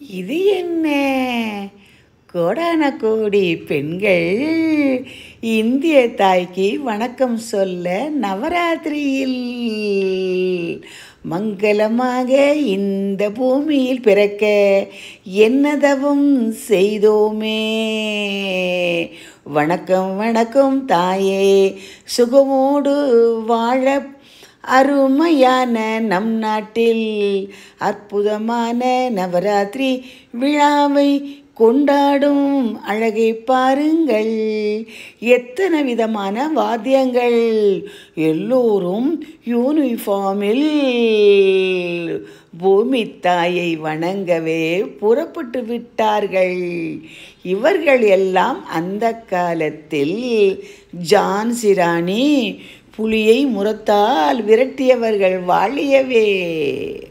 இது என்ன கோடான கோடி பெண்கள் இந்திய தாய்க்கு வணக்கம் சொல்ல நவராத்திரியில் மங்களமாக இந்த பூமியில் பிறக்க என்னதவும் செய்தோமே வணக்கம் வணக்கம் தாயே சுகமோடு வாழ அருமையான நம் நாட்டில் அற்புதமான நவராத்திரி விழாவை கொண்டாடும் அழகை பாருங்கள் எத்தனை விதமான வாத்தியங்கள் எல்லோரும் யூனிஃபார்மில் பூமி தாயை வணங்கவே புறப்பட்டு விட்டார்கள் இவர்கள் எல்லாம் அந்த காலத்தில் ஜான்சி ராணி புலியை முரத்தால் விரட்டியவர்கள் வாழியவே